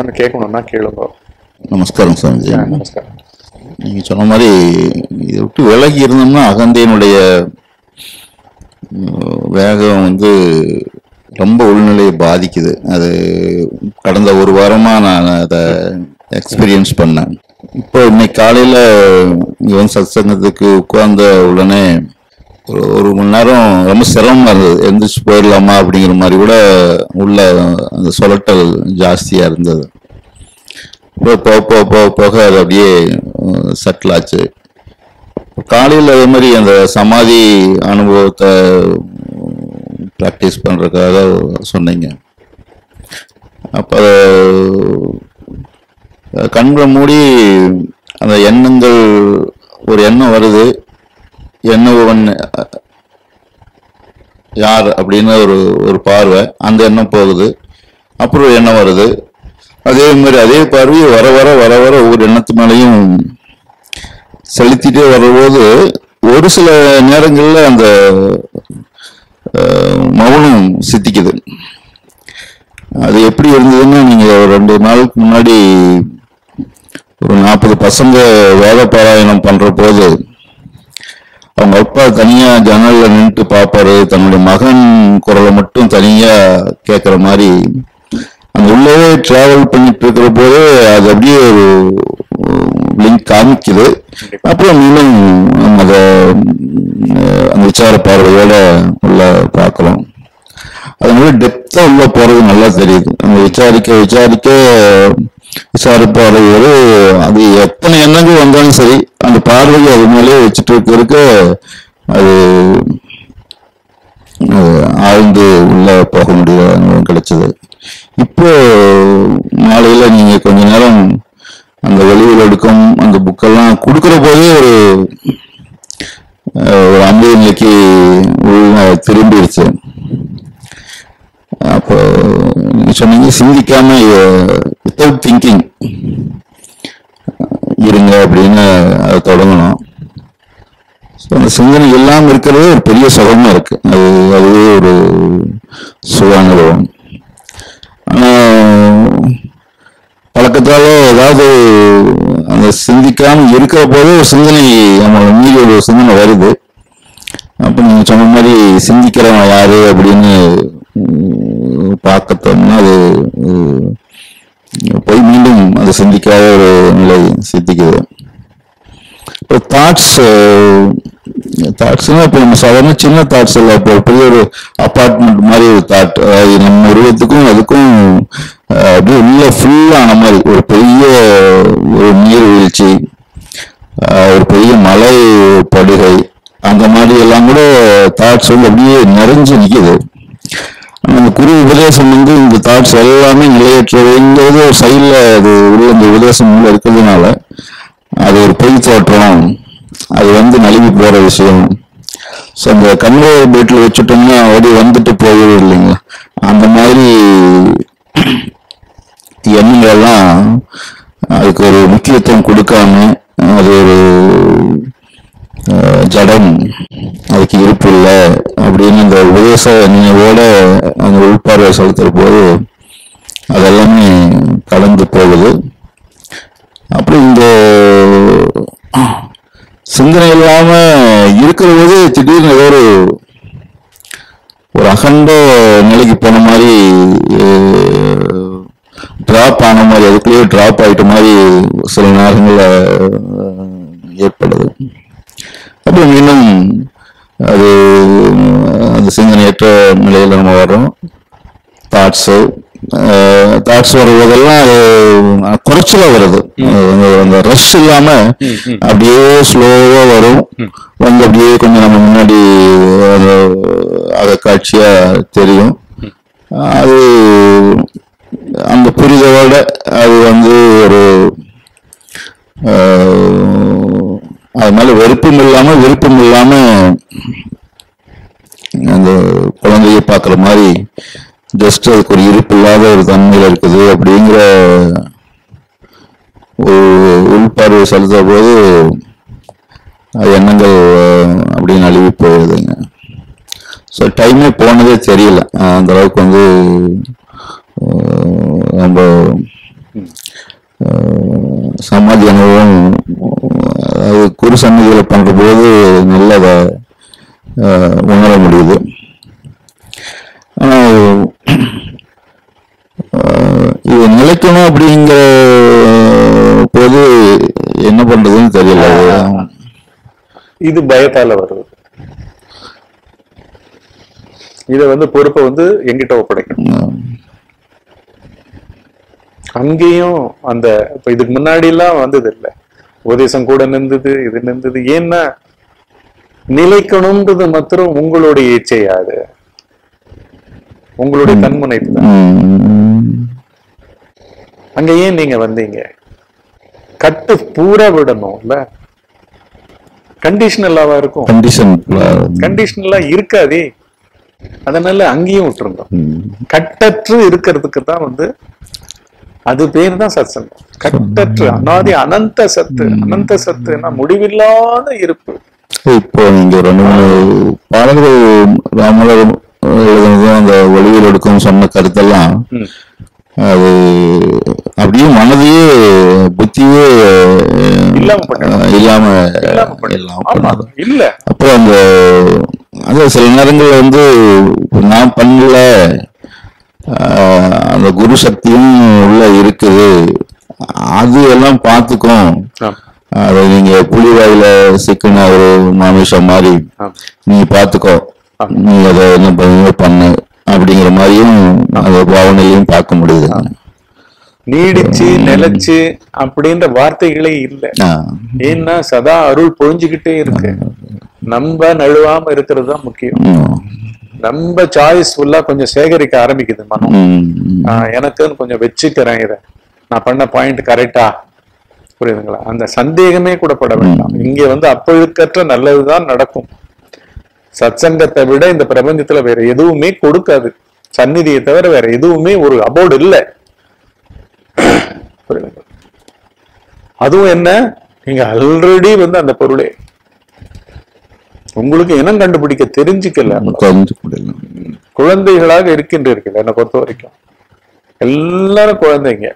ஒன்று கேட்கணும்னா கேளுங்க நமஸ்காரம் சாமிஜி ஆ, நமஸ்காரம் நீங்க சொன்ன மாதிரி இதை விட்டு விலகி இருந்தோம்னா அகந்தையினுடைய உம், வேகம் வந்து ரொம்ப உள்நிலையை பாதிக்குது அது கடந்த ஒரு வாரமா நான் அதை எக்ஸ்பீரியன்ஸ் பண்ணேன் இப்போ இன்னைக்கு காலையில இங்க வந்து சத்சங்கத்துக்கு உட்கார்ந்த உடனே ஒரு ஒரு மணி நேரம் ரொம்ப சிரமமா இருந்தது எந்திரிச்சு போயிடலாமா அப்படிங்கிற மாதிரி கூட உள்ள அந்த சொலட்டல் ஜாஸ்தியா இருந்தது போக போக போக போக போக அது அப்படியே செட்டில் ஆச்சு காலையில் அதே மாதிரி அந்த சமாதி அனுபவத்தை ப்ராக்டிஸ் பண்ணுறதுக்காக சொன்னீங்க அப்போ கண்களை மூடி அந்த எண்ணங்கள் ஒரு எண்ணம் வருது எண்ணவன் யார் அப்படின்னு ஒரு ஒரு பார்வை அந்த எண்ணம் போகுது அப்புறம் ஒரு எண்ணம் வருது அதே மாதிரி அதே பார்வை வர வர வர வர ஒவ்வொரு எண்ணத்து மேலையும் செலுத்திட்டே வரும்போது ஒரு சில நேரங்களில் அந்த அஹ், மௌனம் சித்திக்குது அது எப்படி இருந்ததுன்னா நீங்க ஒரு ரெண்டு நாளுக்கு முன்னாடி ஒரு நாற்பது பசங்க வேத பாராயணம் பண்ற போது அவங்க அப்பா தனியா ஜன்னல்ல நின்றுட்டு பார்ப்பாரு தன்னுடைய மகன் குரலை மட்டும் தனியா கேட்குற மாதிரி அந்த உள்ளவே டிராவல் பண்ணிட்டு இருக்கிற போது அது அப்படியே ஒரு லிங்க் காமிக்குது அப்புறம் மீண்டும் நம்ம அதை உம், அந்த விசார பார்வையோட உள்ள பார்க்கலாம் அதனால டெப்தா உள்ள போறது நல்லா தெரியுது நம்ம விசாரிக்க விசாரிக்க விசாரிப்பு பார்வையோடு அது எத்தனை எண்ணங்கள் வந்தாலும் சரி அந்த பார்வையை அது மேலே வச்சுட்டு இருக்க இருக்க அது அஹ், ஆழ்ந்து உள்ள போக முடிய அனுபவம் கிடைச்சது இப்போ மாலையில நீங்க கொஞ்ச நேரம் அந்த வெளியில் எடுக்கும் அந்த புக்கெல்லாம் கொடுக்கிற போதே ஒரு அஹ், ஒரு ஐம்பது நிலைக்கு உள்ள திரும்பிடுச்சு அப்போ நீங்க சொன்னீங்க சிந்திக்காம வித்தவுட் திங்கிங் இருங்க அப்படின்னு அதை தொடங்கணும் So, அந்த சிந்தனை இல்லாம இருக்கிறது ஒரு பெரிய சுகமா இருக்கு அது அதுவே ஒரு சுக அனுபவம் ஆனா பழக்கத்தால ஏதாவது அந்த சிந்திக்காம இருக்கிற போது ஒரு சிந்தனை நம்மளை மீறி ஒரு சிந்தனை வருது அப்ப நீங்க சொன்ன மாதிரி சிந்திக்கிறவன் யாரு அப்படின்னு உம், பார்க்கத்தோம்னா அது உம், போய் மீண்டும் அதை சிந்திக்காத ஒரு நிலை சித்திக்குது இப்போ தாட்ஸ் தாட்ஸ்னா இப்போ நம்ம சாதாரண சின்ன தாட்ஸ் இல்லை இப்போ ஒரு பெரிய ஒரு அப்பார்ட்மெண்ட் மாதிரி ஒரு தாட் அதாவது நம்ம உருவத்துக்கும் அதுக்கும் அஹ், அப்படியே உள்ள ஃபுல்லான மாதிரி ஒரு பெரிய ஒரு நீர்வீழ்ச்சி அஹ், ஒரு பெரிய மலை படுகை அந்த மாதிரி எல்லாம் கூட தாட்ஸ் வந்து அப்படியே நிறைஞ்சு நிக்குது நம்ம குரு உபதேசம் வந்து இந்த தாட்ஸ் எல்லாமே நிலையற்றவைங்கிறது ஒரு சைடில் அது உள்ள இந்த உபதேசம் உள்ள இருக்கிறதுனால அது ஒரு பொய் தோற்றம் அது வந்து நழுவி போற விஷயம் ஸோ அந்த கன்வேயர் பெல்ட்ல வச்சுட்டோம்னா ஓடி வந்துட்டு போகுது இல்லைங்களா அந்த மாதிரி எண்ணங்கள்லாம் அதுக்கு ஒரு முக்கியத்துவம் கொடுக்காம அது ஒரு அஹ், ஜடம் அதுக்கு இருப்பு இல்லை அப்படின்னு இந்த உபதேச நினைவோட அந்த உள்பார்வை செலுத்துற போது அதெல்லாமே கடந்து போகுது அப்புறம் இந்த சிந்தனை இல்லாம இருக்கிற போது திடீர்னு ஏதோ ஒரு ஒரு அகண்ட நிலைக்கு போன மாதிரி டிராப் ஆன மாதிரி அதுக்குள்ளேயே டிராப் ஆயிட்ட மாதிரி சில நேரங்கள்ல அஹ், ஏற்படுது அப்புறம் மீண்டும் அது அந்த சிந்தனையற்ற நிலையில நம்ம வர்றோம் தாட்ஸு தாட்ஸ் வருவதெல்லாம் அது குறைச்சலா வருது அந்த- அந்த ரஷ் இல்லாம அப்படியே ஸ்லோவா வரும் வந்து அப்படியே கொஞ்சம் நம்ம முன்னாடி அது அக காட்சியா தெரியும் அது அந்த புரிதலோட அது வந்து ஒரு ஆஹ், அது மேல வெறுப்பும் இல்லாம விருப்பம் இல்லாம அந்த குழந்தையை பார்க்குற மாதிரி ஜஸ்ட் அதுக்கு ஒரு இருப்பு இல்லாத ஒரு தன்மையில இருக்குது அப்படிங்கிற ஒரு உள்பார்வை செலுத்த போது அது எண்ணங்கள் அஹ், அப்படியே நழுவி போயிடுதுங்க ஸோ டைமே போனதே தெரியல அஹ், அந்த அளவுக்கு வந்து அஹ், நம்ம அஹ், சமாதி அனுபவம் அதாவது குரு சந்நிதியில் பண்ற போது நல்ல அதை அஹ், உணர முடியுது ஆனால் அஹ், இது நிலைக்கணும் அப்படிங்கிற போது என்ன பண்றதுன்னு தெரியல இது பயத்தால வருது இத வந்து பொறுப்பை வந்து எங்கிட்ட ஒப்படைக்கணும் அஹ், அங்கேயும் அந்த இப்ப இதுக்கு முன்னாடி எல்லாம் வந்தது இல்ல உபதேசம் கூட நின்றுது இது நின்றுது ஏன்னா நிலைக்கணும்ன்றது மாத்திரம் உங்களுடைய இச்சையா அது உங்களுடைய தன்முனைப்பு தான் உம், அங்க ஏன் நீங்க வந்தீங்க கட்டு பூரா விடணும்ல கண்டிஷனலாவா இருக்கும் கண்டிஷன் கண்டிஷனலா இருக்காதே அதனால அங்கேயும் விட்டுருங்க உம், கட்டற்று இருக்கிறதுக்கு தான் வந்து அது பேர் தான் சத்சங்கம் கட்டற்று அனாதி அனந்த சத்து அனந்த சத்துனா முடிவில்லாத இருப்பு இப்போ நீங்க ரெண்டு மூணு பாடல்கள் ராமலர் எழுதுனதும் அந்த ஒளிவில் எடுக்கும் சொன்ன கருத்தெல்லாம் ம். அது அப்படியே மனதையே புத்தியே இல்லாம பண்ணிடும். அஹ், இல்லாம இல்லாம பண்ணிடும். எல்லாம் ஆமா பண்ணுது. இல்ல அப்புறம் அந்த அது சில நேரங்கள்ல வந்து நான் பண்ணல ஆஹ், அந்த குரு சக்தியும் உள்ள இருக்குது அது எல்லாம் பார்த்துக்கும் ஆமா. அதை நீங்க புலிவாயில சிக்கின ஒரு மாமிஷம் மாதிரி ஆமா. நீ பார்த்துக்கோ நீ அதை என்ன பண்ணுங்க பண்ணு அப்படிங்கிற மாதிரியும் அந்த பாவனையும் பார்க்க முடியுது நீடிச்சு நிலைச்சு அப்படின்ற வார்த்தைகளே இல்ல ஆஹ். ஏன்னா சதா அருள் பொழிஞ்சுக்கிட்டே இருக்கு நம்ம நழுவாம இருக்கிறது தான் முக்கியம் உம். நம்ம சாய்ஸ் ஃபுல்லா கொஞ்சம் சேகரிக்க ஆரம்பிக்குது மனம் உம். ஆஹ் எனக்குன்னு கொஞ்சம் வச்சுக்கிறேன் இத நான் பண்ண பாயிண்ட் கரெக்டா புரியுதுங்களா அந்த சந்தேகமே கூட பட வேண்டாம் இங்க வந்து அப்பழுக்கற்ற நல்லதுதான் நடக்கும் சத்சங்கத்தை விட இந்த பிரபஞ்சத்துல வேற எதுவுமே கொடுக்காது சந்நிதியை தவிர வேற எதுவுமே ஒரு அபோர்டு இல்ல புரியுதுங்களா அதுவும் என்ன நீங்க ஆல்ரெடி வந்து அந்த பொருளே உங்களுக்கு இனம் கண்டுபிடிக்க தெரிஞ்சுக்கல கொஞ்சம் முடியல குழந்தைகளாக இருக்கின்றீர்கள் என்னை பொறுத்த வரைக்கும் எல்லாரும் குழந்தைங்க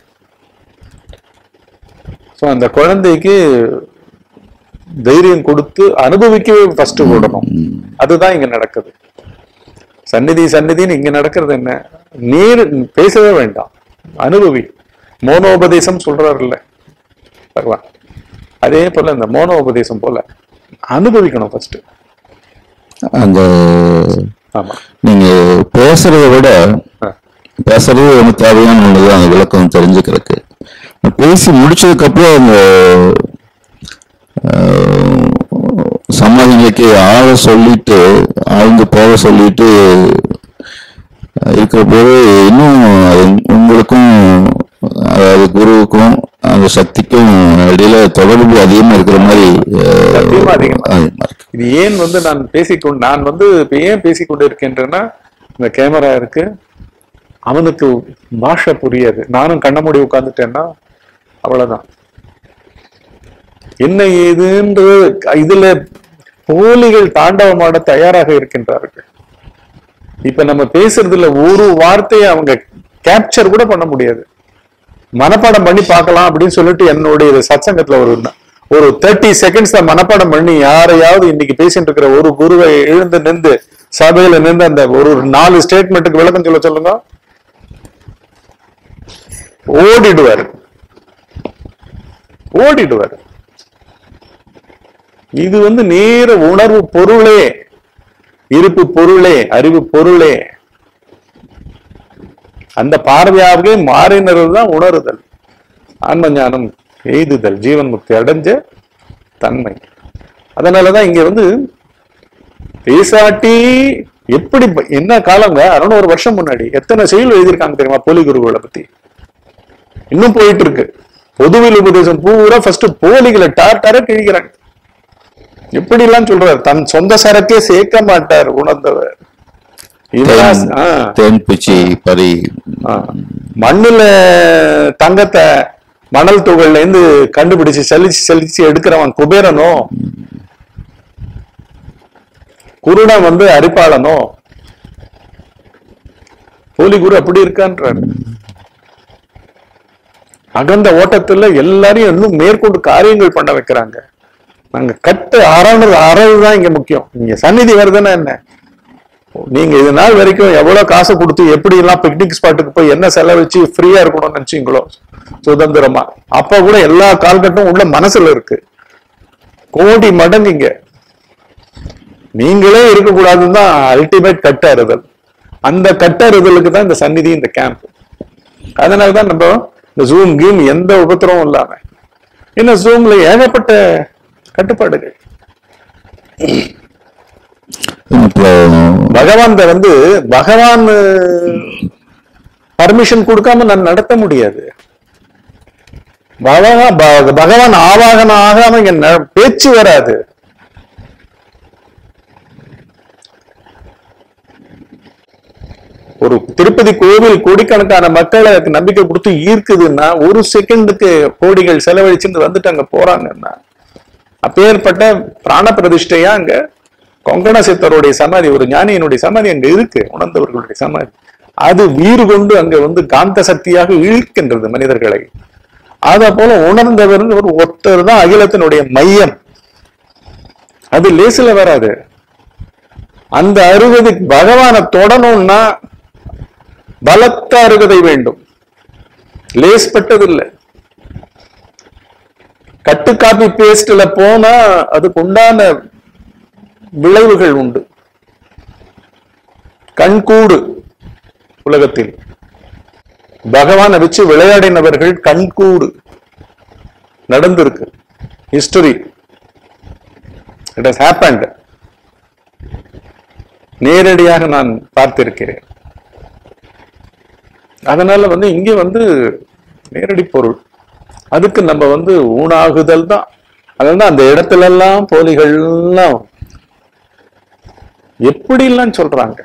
சோ அந்த குழந்தைக்கு தைரியம் கொடுத்து அனுபவிக்கவே ஃபர்ஸ்ட் விடணும் அதுதான் இங்க நடக்குது சந்நிதி சந்நிதின்னு இங்க நடக்கிறது என்ன நீர் பேசவே வேண்டாம் அனுபவி மோனோபதேசம் சொல்றாருல்ல பகவான் அதே போல இந்த மோனோ உபதேசம் போல அனுபவிக்கணும் ஃபர்ஸ்ட் அந்த ஆமா நீங்க பேசுறதை விட ஆ. பேசுறது எனக்கு தேவையான ஒண்ணுது அந்த விளக்கம் தெரிஞ்சுக்கிறதுக்கு பேசி முடிச்சதுக்கு அப்புறம் அந்த ஆஹ், சமாதி நிலைக்கு ஆழ சொல்லிட்டு ஆழ்ந்து போக சொல்லிட்டு அஹ், இருக்கிற போது இன்னும் அது உங்களுக்கும் அதாவது குருவுக்கும் அந்த சக்திக்கும் இடையில தொடர்பு அதிகமா இருக்கிற மாதிரி அஹ், சத்தியமா அதிகமா. அதிகமா இருக்கு இது ஏன் வந்து நான் பேசிக்கொண்டு நான் வந்து இப்ப ஏன் பேசிக்கொண்டு இருக்கின்றேன்னா இந்த கேமரா இருக்கு அவனுக்கு பாஷை புரியாது நானும் கண்ண மூடி உட்கார்ந்துட்டேன்னா அவ்வளவுதான் என்ன ஏதுன்றது இதுல போலிகள் தாண்டவமாட தயாராக இருக்கின்றார்கள் இப்ப நம்ம பேசுறதுல ஒரு வார்த்தையை அவங்க கேப்சர் கூட பண்ண முடியாது மனப்பாடம் பண்ணி பார்க்கலாம் அப்படின்னு சொல்லிட்டு என்னுடைய இது சத்சங்கத்துல ஒரு ஒரு தேர்ட்டி செகண்ட்ஸ்ல மனப்பாடம் பண்ணி யாரையாவது இன்னைக்கு பேசிட்டு இருக்கிற ஒரு குருவை எழுந்து நின்று சபையில நின்று அந்த ஒரு நாலு ஸ்டேட்மெண்ட்டுக்கு விளக்கம் சொல்ல சொல்லுங்க ஓடிடுவாரு ஓடிடுவாரு இது வந்து நேர உணர்வு பொருளே இருப்பு பொருளே அறிவு பொருளே அந்த பார்வையாகவே மாறினது தான் உணருதல் ஆன்ம ஞானம் எய்துதல் ஜீவன் முக்தி அடைஞ்ச தன்மை அதனாலதான் இங்க வந்து பேசாட்டி எப்படி ப- என்ன காலங்க அறுநூறு வருஷம் முன்னாடி எத்தனை செயல் எழுதியிருக்காங்க தெரியுமா போலி குருகுகளை பத்தி இன்னும் போயிட்டு இருக்கு பொதுவில் உபதேசம் பூரா ஃபர்ஸ்ட் போலிகளை டார் டார கிழிக்கிறாங்க எப்படி எல்லாம் சொல்றாரு தன் சொந்த சரக்கே சேர்க்க மாட்டார் உணர்ந்தவர் இவரா- ஆ. தேன் பூச்சி பறி ஆ. மண்ணுல தங்கத்தை மணல் துகள்ல இருந்து கண்டுபிடிச்சு சலிச்சு சலிச்சு எடுக்கிறவன் குபேரனோ குருடன் வந்து அரிப்பாளனோ போலி குரு அப்படி இருக்கான்றாரு அகந்த ஓட்டத்துல எல்லாரையும் இன்னும் மேற்கொண்டு காரியங்கள் பண்ண வைக்கிறாங்க நாங்க கட்டு அறணுறது அறது தான் இங்க முக்கியம் இங்க சந்நிதி வருதுன்னா என்ன நீங்க இது நாள் வரைக்கும் எவ்வளவு காசு கொடுத்து எப்படி எல்லாம் பிக்னிக் ஸ்பாட்டுக்கு போய் என்ன செலவழிச்சு ஃப்ரீயா இருக்கணும்னு நினைச்சீங்களோ சுதந்திரமா அப்ப கூட எல்லா கால்கட்டும் உள்ள மனசுல இருக்கு கோடி மடங்குங்க நீங்களே இருக்கக்கூடாதுன்னு தான் அல்டிமேட் கட்டறுதல் அந்த கட்டறுதலுக்கு தான் இந்த சந்நிதி இந்த கேம்ப் அதனாலதான் நம்ம இந்த ஜூம் கீம் எந்த உபத்திரமும் இல்லாம இன்னும் ஜூம்ல ஏகப்பட்ட கட்டுப்பாடுகள் இப்போ பகவான் வந்து பகவான் பர்மிஷன் கொடுக்காம நான் நடத்த முடியாது பகவான் ப- பகவான் ஆவாகன ஆகாம இங்க ந- பேச்சு வராது ஒரு திருப்பதி கோவில் கோடிக்கணக்கான மக்களை நம்பிக்கை கொடுத்து ஈர்க்குதுன்னா ஒரு செகண்டுக்கு கோடிகள் செலவழிச்சுட்டு வந்துட்டு அங்க போறாங்கன்னா அப்பேற்பட்ட பிராண பிரதிஷ்டையா அங்க கொங்கண சித்தருடைய சமாதி ஒரு ஞானியினுடைய சமாதி அங்க இருக்கு உணர்ந்தவர்களுடைய சமாதி அது வீறு கொண்டு அங்க வந்து காந்த சக்தியாக இழுக்கின்றது மனிதர்களை அத போல உணர்ந்தவர் ஒரு ஒருத்தர் தான் அகிலத்தினுடைய மையம் அது லேசில வராது அந்த அறுபது பகவானை தொடணும்னா பலத்த அருகதை வேண்டும் லேஸ்பட்டதில்லை கட்டு காப்பி பேஸ்ட்ல போனா அதுக்கு உண்டான விளைவுகள் உண்டு கண்கூடு உலகத்தில் பகவானை வச்சு விளையாடினவர்கள் கண்கூடு நடந்திருக்கு ஹிஸ்டரி இட் ஹஸ் ஹேப்பன்ட் நேரடியாக நான் பார்த்திருக்கிறேன் அதனால வந்து இங்க வந்து நேரடி பொருள் அதுக்கு நம்ம வந்து ஊனாகுதல் தான் அதனால அந்த இடத்துல எல்லாம் போலிகள் எல்லாம் எப்படி எல்லாம் சொல்றாங்க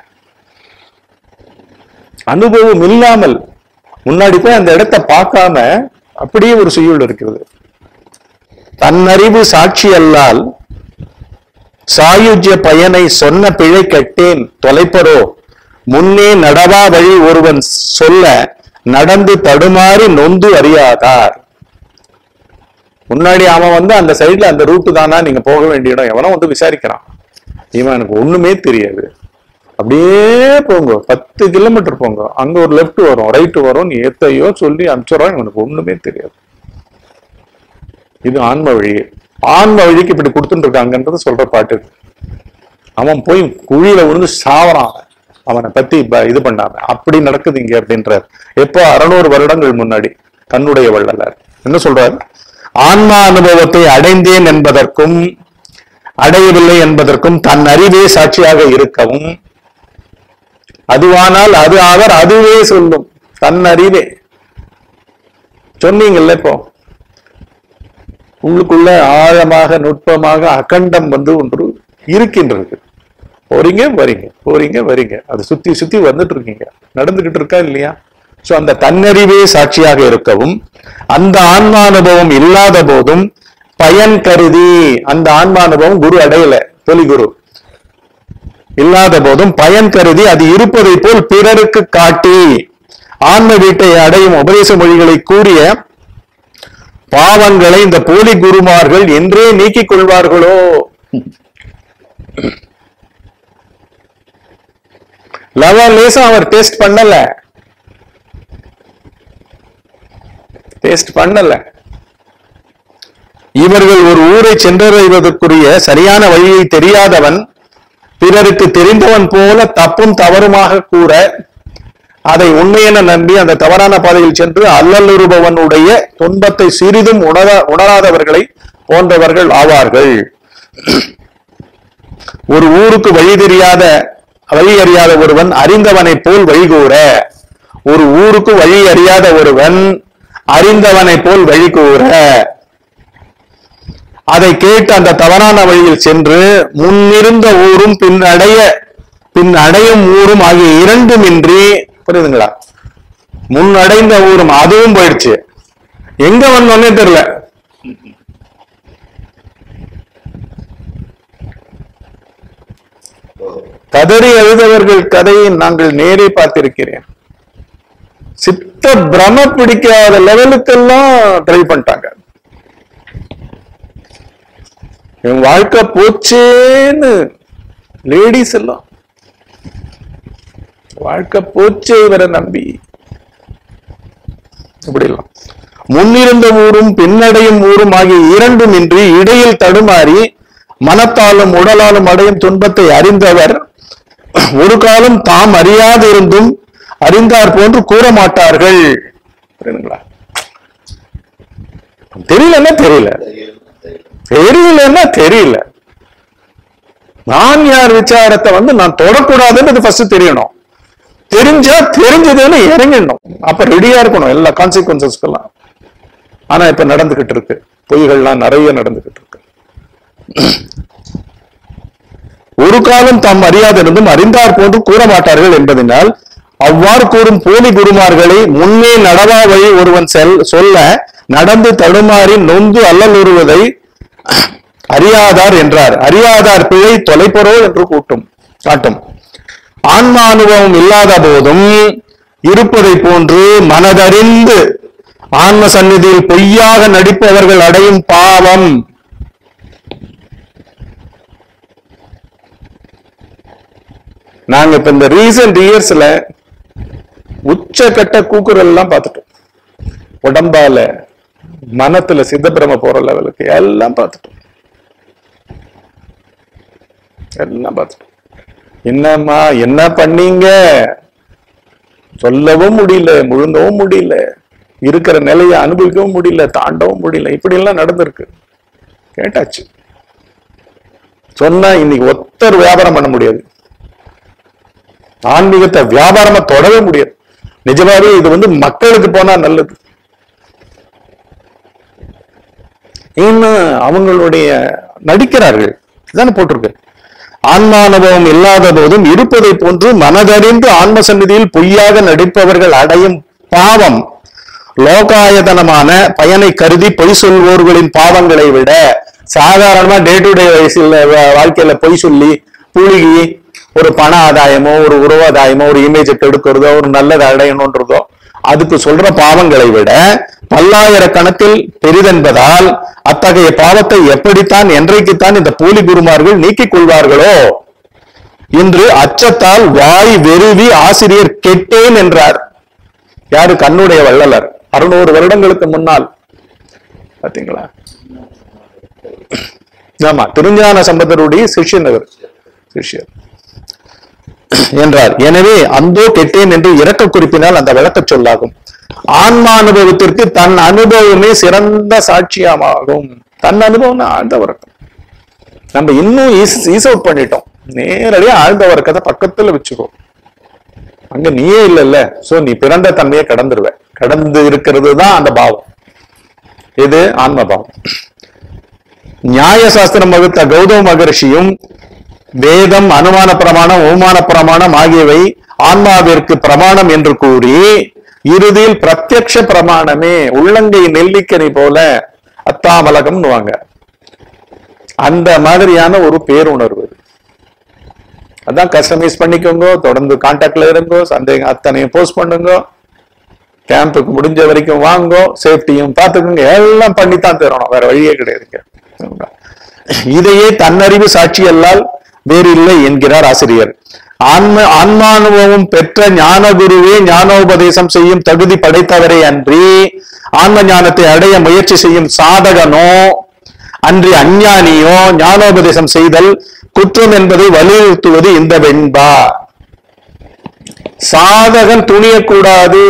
அனுபவம் இல்லாமல் முன்னாடி போய் அந்த இடத்தை பார்க்காம அப்படியே ஒரு செய்யுள் இருக்கிறது தன்னறிவு சாட்சி அல்லால் சாயுஜ்ய பயனை சொன்ன பிழை கட்டேன் தொலைப்பரோ முன்னே நடவா வழி ஒருவன் சொல்ல நடந்து தடுமாறி நொந்து அறியாதார் முன்னாடி அவன் வந்து அந்த சைடுல அந்த ரூட்டு தானா நீங்க போக வேண்டிய இடம் எவனோ வந்து விசாரிக்கிறான் இவன் எனக்கு ஒண்ணுமே தெரியாது அப்படியே போங்க பத்து கிலோமீட்டர் போங்க அங்க ஒரு லெஃப்ட் வரும் ரைட் வரும் நீ எத்தையோ சொல்லி அனுப்பிச்சிடறான் இவனுக்கு ஒண்ணுமே தெரியாது இது ஆன்ம வழி ஆன்ம வழிக்கு இப்படி கொடுத்துட்டு இருக்காங்கன்றது சொல்ற பாட்டு இது. அவன் போய் குழியில விழுந்து சாவறான் அவன். அவனை பத்தி ப- இது பண்ணாம அப்படி நடக்குது இங்க அப்படின்றார் எப்போ அறுநூறு வருடங்கள் முன்னாடி தன்னுடைய வள்ளலார் என்ன சொல்றார் ஆன்மா அனுபவத்தை அடைந்தேன் என்பதற்கும் அடையவில்லை என்பதற்கும் தன் அறிவே சாட்சியாக இருக்கவும் அதுவானால் அது அவர் அதுவே சொல்லும் தன் அறிவே சொன்னீங்கல்ல இப்போ உள்ளுக்குள்ள ஆழமாக நுட்பமாக அகண்டம் வந்து ஒன்று இருக்கின்றது போறீங்க வரீங்க போறீங்க வரீங்க அது சுத்தி சுத்தி வந்துட்டு இருக்கீங்க நடந்துகிட்டு இருக்கா இல்லையா சோ அந்த தன்னறிவே சாட்சியாக இருக்கவும் அந்த ஆன்மானுபவம் இல்லாத போதும் பயன் கருதி அந்த ஆன்மானுபவம் குரு அடையல தொலி குரு இல்லாத போதும் பயன் கருதி அது இருப்பதை போல் பிறருக்கு காட்டி ஆன்ம வீட்டை அடையும் உபதேச மொழிகளை கூறிய பாவங்களை இந்த போலி குருமார்கள் என்றே நீக்கிக் கொள்வார்களோ லவ லேசம் அவர் டேஸ்ட் பண்ணல டேஸ்ட் பண்ணல இவர்கள் ஒரு ஊரை சென்றடைவதற்குரிய சரியான வழியை தெரியாதவன் பிறருக்கு தெரிந்தவன் போல தப்பும் தவறுமாக கூற அதை உண்மையென நம்பி அந்த தவறான பாதையில் சென்று அல்லலுறுபவனுடைய துன்பத்தை சிறிதும் உணர உணராதவர்களை போன்றவர்கள் ஆவார்கள் ஒரு ஊருக்கு வழி தெரியாத வழி அறியாத ஒருவன் அறிந்தவனைப் போல் வழிகூற ஒரு ஊருக்கு வழி அறியாத ஒருவன் அறிந்தவனைப் போல் வழி கூற அதை கேட்டு அந்த தவறான வழியில் சென்று முன்னிருந்த ஊரும் பின் அடைய பின் அடையும் ஊரும் ஆகிய இரண்டும் இன்றி புரியுதுங்களா முன் அடைந்த ஊரும் அதுவும் போயிடுச்சு எங்க வந்தோன்னே தெரியல கதறி அழுதவர்கள் கதையை நாங்கள் நேரே பார்த்திருக்கிறேன் சித் சுத்த பிரம பிடிக்காத லெவலுக்கெல்லாம் ட்ரை பண்ணிட்டாங்க என் வாழ்க்கை போச்சேன்னு லேடிஸ் எல்லாம் வாழ்க்கை போச்சே இவரை நம்பி இப்படிலாம் முன்னிருந்த ஊரும் பின்னடையும் ஊரும் ஆகிய இரண்டும் இன்றி இடையில் தடுமாறி மனத்தாலும் உடலாலும் அடையும் துன்பத்தை அறிந்தவர் ஒரு காலம் தாம் அறியாதிருந்தும் அறிந்தார் போன்று கூற மாட்டார்கள் புரியுதுங்களா தெரியலன்னா தெரியல தெரியலன்னா தெரியல நான் யார் விசாரத்தை வந்து நான் தொடக்கூடாதுன்றது ஃபர்ஸ்ட் தெரியணும் தெரிஞ்சா தெரிஞ்சதுன்னு இறங்கிடணும் அப்ப ரெடியா இருக்கணும் எல்லா கான்சிக்வன்சஸ்க்கெல்லாம் ஆனா இப்ப நடந்துகிட்டு இருக்கு பொய்கள்லாம் நிறைய நடந்துகிட்டு இருக்கு ஒரு காலம் தாம் அறியாதிருந்தும் அறிந்தார் போன்று கூற மாட்டார்கள் என்பதனால் அவ்வாறு கூறும் போலி குருமார்களை முன்னே நடவா வழி ஒருவன் செல் சொல்ல நடந்து தடுமாறி நொந்து அல்லலுறுவதை அறியாதார் என்றார் அறியாதார் பிழை தொலைப்பொறோ என்று கூட்டும் காட்டும் ஆன்மா அனுபவம் இல்லாத போதும் இருப்பதை போன்று மனதறிந்து ஆன்ம சந்நிதியில் பொய்யாக நடிப்பவர்கள் அடையும் பாவம் நாங்க இப்ப இந்த ரீசன்ட் இயர்ஸ்ல உச்சக்கட்ட கூக்குரல் எல்லாம் பார்த்துட்டோம் உடம்பால மனத்துல சித்தப்பிரம போற லெவலுக்கு எல்லாம் பார்த்துட்டோம் எல்லாம் பார்த்துட்டோம் என்னம்மா என்ன பண்ணீங்க சொல்லவும் முடியல முழுங்கவும் முடியல இருக்கிற நிலையை அனுபவிக்கவும் முடியல தாண்டவும் முடியல இப்படி எல்லாம் நடந்திருக்கு கேட்டாச்சு சொன்னா இன்னைக்கு ஒத்தர் வியாபாரம் பண்ண முடியாது ஆன்மீகத்தை வியாபாரமா தொடவே முடியாது நிஜமாவே இது வந்து மக்களுக்கு போனா நல்லது இன்னும் அவங்களுடைய நடிக்கிறார்கள் இதானே போட்டிருக்கு ஆன்மானுபவம் இல்லாத போதும் இருப்பதை போன்று மனதறிந்து ஆன்ம சந்நிதியில் பொய்யாக நடிப்பவர்கள் அடையும் பாவம் லோகாயதனமான பயனை கருதி பொய் சொல்வோர்களின் பாவங்களை விட சாதாரணமா டே டு டே வயசில் வாழ்க்கையில பொய் சொல்லி புழுகி ஒரு பண ஆதாயமோ ஒரு உருவாதாயமோ ஒரு இமேஜை கெடுக்கிறதோ ஒரு நல்லதை அடையணுன்றதோ அதுக்கு சொல்ற பாவங்களை விட பல்லாயிரக்கணக்கில் பெரிதென்பதால் அத்தகைய பாவத்தை எப்படித்தான் என்றைக்குத்தான் இந்த போலி குருமார்கள் நீக்கிக் கொள்வார்களோ இன்று அச்சத்தால் வாய் வெறுவி ஆசிரியர் கெட்டேன் என்றார் யாரு கண்ணுடைய வள்ளலர் அறுநூறு வருடங்களுக்கு முன்னால் பாத்தீங்களா ஆமா திருஞான சம்பந்தருடைய சிஷ்யன் அவர் சிஷ்யர் என்றார் எனவே அந்தோ கெட்டேன் என்று இறக்க குறிப்பினால் அந்த விளக்கச் சொல்லாகும் ஆன்மா அனுபவத்திற்கு தன் அனுபவமே சிறந்த சாட்சியமாகும் தன் அனுபவம் ஆழ்ந்த உறக்கம் நம்ம இன்னும் ஈஸ் அவுட் பண்ணிட்டோம் நேரடியா ஆழ்ந்த உறக்கத்தை பக்கத்துல வச்சுக்கோ அங்க நீயே இல்லைல்ல சோ நீ பிறந்த தன்மையை கடந்துருவ கடந்து இருக்கிறது தான் அந்த பாவம் இது ஆன்ம பாவம் நியாய சாஸ்திரம் வகுத்த கௌதம மகரிஷியும் வேதம் அனுமான பிரமாணம் ஓமான பிரமாணம் ஆகியவை ஆன்மாவிற்கு பிரமாணம் என்று கூறி இறுதியில் பிரத்யக்ஷ பிரமாணமே உள்ளங்கை நெல்லிக்கனி போல அத்தாமலகம்னுவாங்க அந்த மாதிரியான ஒரு பேருணர்வு இது. அதான் கஸ்டமைஸ் பண்ணிக்கோங்க தொடர்ந்து கான்டாக்ட்ல இருங்கோ சந்தேகம் அத்தனையும் போஸ்ட் பண்ணுங்க கேம்புக்கு முடிஞ்ச வரைக்கும் வாங்கோ சேஃப்டியும் பார்த்துக்கோங்க எல்லாம் பண்ணித்தான் தரணும் வேற வழியே கிடையாதுங்க இதையே தன்னறிவு சாட்சி அல்லால் வேறு இல்லை என்கிறார் ஆசிரியர் ஆன்ம ஆன்மானுபவம் பெற்ற ஞான குருவே ஞானோபதேசம் செய்யும் தகுதி படைத்தவரே அன்றி ஆன்ம ஞானத்தை அடைய முயற்சி செய்யும் சாதகனோ அன்றி அஞ்ஞானியோ ஞானோபதேசம் செய்தல் குற்றம் என்பதை வலியுறுத்துவது இந்த வெண்பா சாதகன் துணியக்கூடாது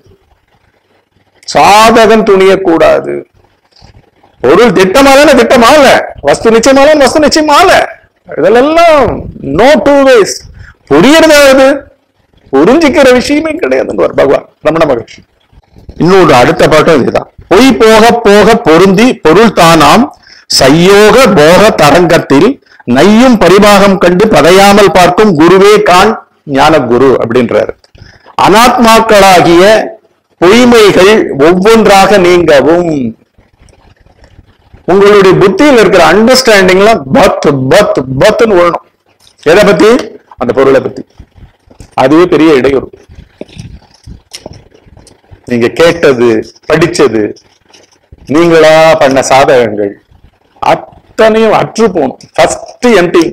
சாதகன் துணியக்கூடாது பொருள் திட்டமால திட்டமால வஸ்து நிச்சயமால வஸ்து நிச்சயமால இதெல்லாம் நோ டூ வேஸ் புரியறதா அது புரிஞ்சுக்கிற விஷயமே கிடையாதுன்னு பகவான் ரமண மகர்ஷி இன்னொரு அடுத்த பாட்டம் இதுதான் பொய் போக போக பொருந்தி பொருள் தானாம் சையோக போக தரங்கத்தில் நையும் பரிபாகம் கண்டு பதையாமல் பார்க்கும் குருவே கான் ஞான குரு அப்படின்றாரு அனாத்மாக்களாகிய பொய்மைகள் ஒவ்வொன்றாக நீங்கவும் உங்களுடைய புத்தியில் இருக்கிற அண்டர்ஸ்டாண்டிங்ல பத் பத் பத்னு வரணும் எதை பத்தி அந்த பொருளை பத்தி அதுவே பெரிய இடையூறு நீங்க கேட்டது படிச்சது நீங்களா பண்ண சாதகங்கள் அத்தனையும் அற்று போகணும் ஃபர்ஸ்ட் எம்டி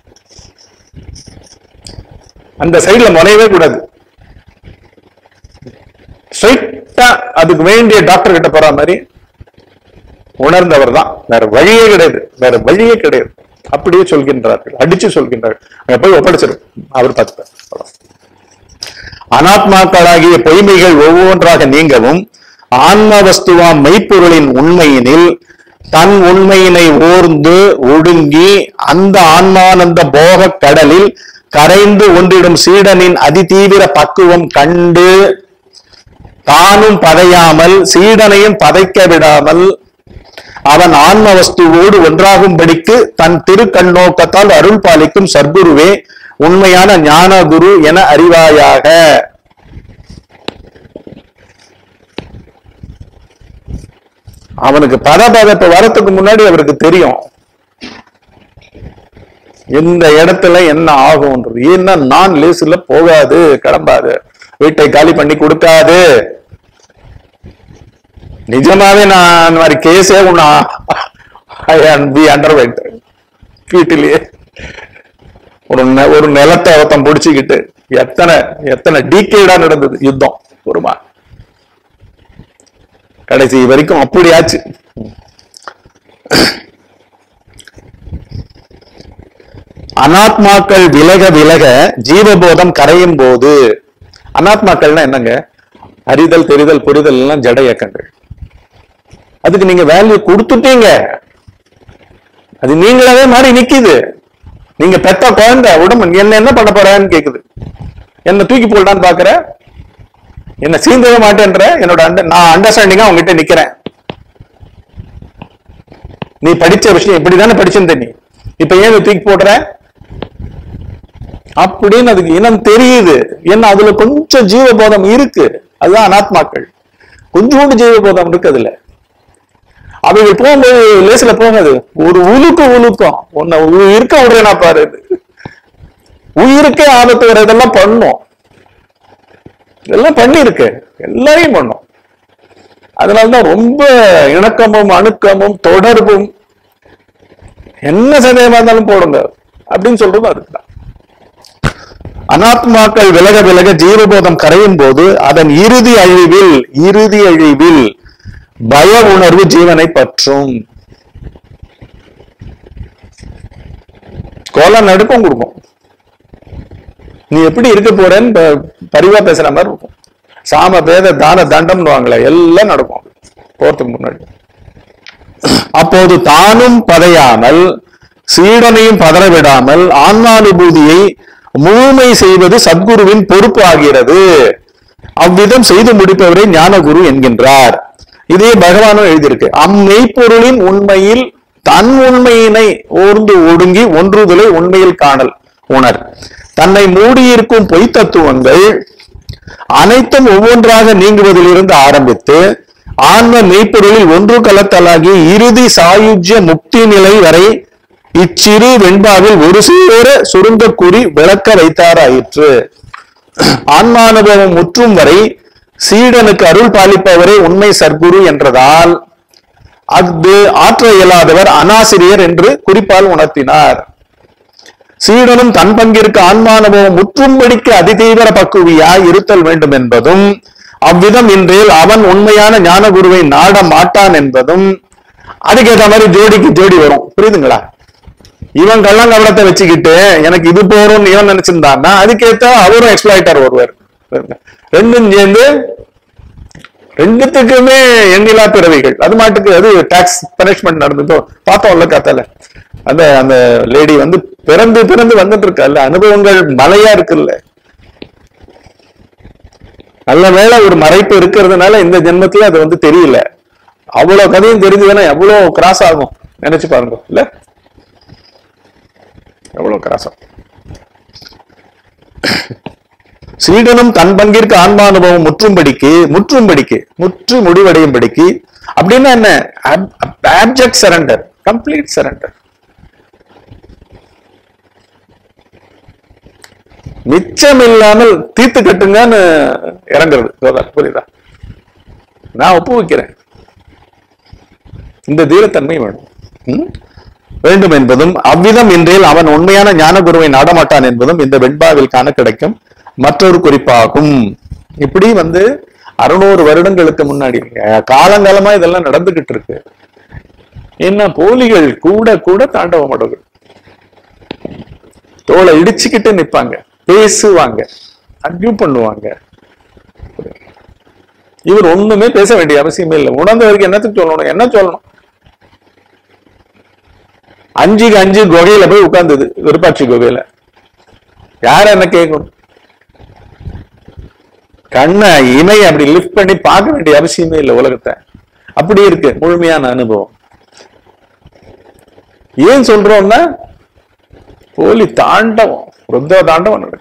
அந்த சைடுல முனையவே கூடாது ஸ்ட்ரைட்டா அதுக்கு வேண்டிய டாக்டர் கிட்ட போற மாதிரி உணர்ந்தவர் தான் வேற வழியே கிடையாது வேற வழியே கிடையாது அப்படியே சொல்கின்றார்கள் அடிச்சு சொல்கின்றார்கள் அங்க போய் ஒப்படைச்சிரு அவர் பார்த்துப்பார் அவ்வளவுதான். அனாத்மாக்களாகிய பொய்மைகள் ஒவ்வொன்றாக நீங்கவும் ஆன்ம வஸ்துவாம் மெய்ப்பொருளின் உண்மையினில் தன் உண்மையினை ஓர்ந்து ஒடுங்கி அந்த ஆன்மானந்த போக கடலில் கரைந்து ஒன்றிடும் சீடனின் அதிதீவிர பக்குவம் கண்டு தானும் பதையாமல் சீடனையும் பதைக்க விடாமல் அவன் ஆன்ம வஸ்துவோடு ஒன்றாகும்படிக்கு தன் திருக்கண்ணோக்கத்தால் அருள் பாலிக்கும் சர்க்குருவே உண்மையான ஞான குரு என அறிவாயாக அவனுக்கு பதபதப்பு வரத்துக்கு முன்னாடி அவருக்கு தெரியும் எந்த இடத்துல என்ன ஆகும்ன்றது ஏன்னா நான் லேசுல போகாது கிளம்பாது வீட்டை காலி பண்ணி கொடுக்காது நிஜமாவே நான் அந்த மாதிரி கேஸே ஒண்ணு பி அண்டர் வீட்டிலேயே ஒரு நெ- ஒரு நிலத்தை ஒருத்தன் பிடிச்சுக்கிட்டு எத்தனை எத்தனை டீக்கேடா நடந்தது யுத்தம் ஒருமா கடைசி வரைக்கும் அப்படி ஆச்சு அனாத்மாக்கள் விலக விலக ஜீவபோதம் கரையும் போது அனாத்மாக்கள்னா என்னங்க அறிதல் தெரிதல் புரிதல் எல்லாம் ஜட இயக்கங்கள் அதுக்கு நீங்க வேல்யூ கொடுத்துட்டீங்க அது நீங்களாவே மாறி நிக்குது நீங்க பெத்த குழந்தை உடம்பு நீ என்ன என்ன பண்ண போறேன்னு கேக்குது என்ன தூக்கி போடலான்னு பாக்குற என்ன சீந்தவே மாட்டேன்ற என்னோட under- நான் அண்டர்ஸ்டாண்டிங்கா உங்ககிட்ட நிக்கிறேன் நீ படிச்ச விஷயம் இப்படிதானே படிச்சிருந்த நீ இப்ப ஏன் இதை தூக்கி போடுற அப்படின்னு அதுக்கு இனம் தெரியுது ஏன்னா அதுல கொஞ்சம் ஜீவபோதம் இருக்கு அதுதான் அனாத்மாக்கள் கொஞ்சோண்டு ஜீவபோதம் இருக்கு அதுல அவைகள் போகும்போது லேசில போகாது ஒரு உலுக்கு உலுக்கும் உன்னை உ- இருக்க விடுறேனா பாரு இது. உயிருக்கே ஆபத்து வர இதெல்லாம் பண்ணும் இதெல்லாம் பண்ணிருக்கு எல்லாரையும் பண்ணும் அதனாலதான் ரொம்ப இணக்கமும் அணுக்கமும் தொடர்பும் என்ன சந்தேகமா இருந்தாலும் போடுங்க அப்படின்னு சொல்றது அதுக்குதான் அனாத்மாக்கள் விலக விலக ஜீவபோதம் கரையும் போது அதன் இறுதி அழிவில் இறுதி அழிவில் பய உணர்வு ஜீவனை பற்றும் கோல நடுக்கம் கொடுக்கும் நீ எப்படி இருக்க போறேன்னு ப- பரிவா பேசுற மாதிரி இருக்கும் சாம பேத தான தண்டம்னுவாங்களே எல்லாம் நடக்கும் போறதுக்கு முன்னாடி அப்போது தானும் பதையாமல் சீடனையும் பதற விடாமல் ஆன்மானுபூதியை முழுமை செய்வது சத்குருவின் பொறுப்பு ஆகிறது அவ்விதம் செய்து முடிப்பவரை ஞானகுரு என்கின்றார் இதே பகவானும் எழுதியிருக்கு அம்மெய்ப்பொருளின் உண்மையில் தன் உண்மையினை ஓர்ந்து ஒடுங்கி ஒன்றுதலை உண்மையில் காணல் உணர் தன்னை மூடியிருக்கும் பொய் தத்துவங்கள் அனைத்தும் ஒவ்வொன்றாக நீங்குவதிலிருந்து ஆரம்பித்து ஆன்ம மெய்ப்பொருளில் ஒன்று கலத்தலாகிய இறுதி சாயுஜ்ய முக்தி நிலை வரை இச்சிறு வெண்பாவில் ஒரு சேர சுருங்க கூறி விளக்க வைத்தாராயிற்று ஆன்மானுபவம் முற்றும் வரை சீடனுக்கு அருள் பாலிப்பவரே உண்மை சர்க்குரு என்றதால் அஃது ஆற்ற இயலாதவர் அனாசிரியர் என்று குறிப்பால் உணர்த்தினார் சீடனும் தன் பங்கிற்கு ஆன்மானுபவம் முற்றும்படிக்கு அதிதீவிர பக்குவியாய் இருத்தல் வேண்டும் என்பதும் அவ்விதம் இன்றேல் அவன் உண்மையான ஞான குருவை நாட மாட்டான் என்பதும் அதுக்கேற்ற மாதிரி ஜோடிக்கு ஜோடி வரும் புரியுதுங்களா இவன் கள்ளங்கவலத்தை வச்சுக்கிட்டு எனக்கு இது போறோம்னு இவன் நினைச்சிருந்தான்னா அதுக்கேத்த அவரும் எக்ஸ்பிளாய்டர் வருவார் ரெண்டும் சேர்ந்து ரெண்டுத்துக்குமே எண்ணிலா பிறவிகள் அது மாட்டுக்கு அது டாக்ஸ் பனிஷ்மெண்ட் நடந்ததோ பார்த்தோம்ல காத்தால அந்த அந்த லேடி வந்து பிறந்து பிறந்து வந்துட்டு இருக்கல்ல அனுபவங்கள் மலையா இருக்குல்ல நல்ல வேளை ஒரு மறைப்பு இருக்கிறதுனால இந்த ஜென்மத்துல அது வந்து தெரியல அவ்வளவு கதையும் தெரிஞ்சதுன்னா எவ்வளவு கிராஸ் ஆகும் நினைச்சு பாருங்க இல்ல எவ்வளவு கிராஸ் ஆகும் சீடனும் தன் பங்கிற்கு ஆன்மானுபவம் முற்றும்படிக்கு முற்றும்படிக்கு முற்று முடிவடையும்படிக்கு அப்படின்னா என்ன ஆப்ஜெக்ட் சரண்டர் கம்ப்ளீட் சரண்டர் மிச்சம் இல்லாமல் தீர்த்து கட்டுங்கன்னு இறங்குறது சொல்றாரு. புரியுதா நான் ஒப்பு வைக்கிறேன் இந்த தீரத்தன்மை வேணும் ம்? வேண்டும் என்பதும் அவ்விதம் இன்றையில் அவன் உண்மையான ஞான குருவை நாடமாட்டான் என்பதும் இந்த வெண்பாவில் காண கிடைக்கும் மற்றொரு குறிப்பாகும் இப்படி வந்து அறுநூறு வருடங்களுக்கு முன்னாடி அஹ், காலங்காலமா இதெல்லாம் நடந்துகிட்டு இருக்கு என்ன போலிகள் கூட கூட தாண்டவம் அடங்கும் தோலை இடிச்சுக்கிட்டு நிப்பாங்க பேசுவாங்க அர்கியூ பண்ணுவாங்க இவர் ஒண்ணுமே பேச வேண்டிய அவசியமே இல்லை உணர்ந்தவருக்கு என்னத்துக்கு சொல்லணும் என்ன சொல்லணும் அஞ்சுக்கு அஞ்சு குகையில போய் உட்கார்ந்தது விருப்பாட்சி குகையில யார் என்ன கேட்கணும் கண்ணை இமை அப்படி லிஃப்ட் பண்ணி பார்க்க வேண்டிய அவசியமே இல்லை உலகத்தை அப்படி இருக்கு முழுமையான அனுபவம் ஏன் சொல்றோம்னா போலி தாண்டவம் ருத்ர தாண்டவம் நடக்கும்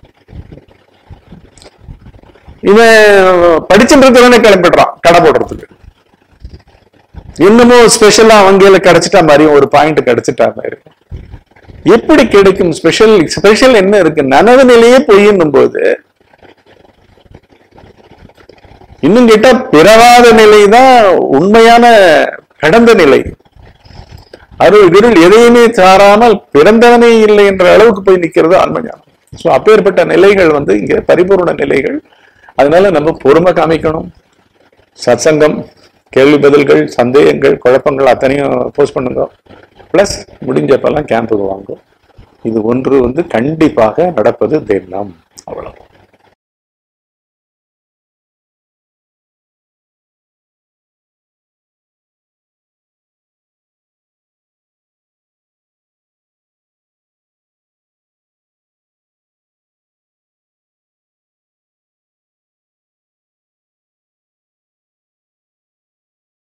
இவன் படிச்சுட்டு இருக்கிறவனே கிளம்பிடுறான் கடை போடுறதுக்கு இன்னமும் ஸ்பெஷலா வங்கியில கிடைச்சிட்டா மாதிரி ஒரு பாயிண்ட் கிடைச்சிட்டா மாதிரி எப்படி கிடைக்கும் ஸ்பெஷல் ஸ்பெஷல் என்ன இருக்கு நனவு நிலையே பொய்யும் போது இன்னும் கேட்டா பிறவாத நிலைதான் உண்மையான கடந்த நிலை அருள் இருள் எதையுமே சாராமல் பிறந்தவனே இல்லை என்ற அளவுக்கு போய் நிக்கிறது ஆன்மஞானம் சோ அப்பேற்பட்ட நிலைகள் வந்து இங்க பரிபூர்ண நிலைகள் அதனால நம்ம பொறுமை காமிக்கணும் சத்சங்கம் கேள்வி பதில்கள் சந்தேகங்கள் குழப்பங்கள் அத்தனையும் போஸ்ட் பண்ணுங்க பிளஸ் முடிஞ்சப்பெல்லாம் கேம்புக்கு வாங்க இது ஒன்று வந்து கண்டிப்பாக நடப்பது தினம் அவ்வளவு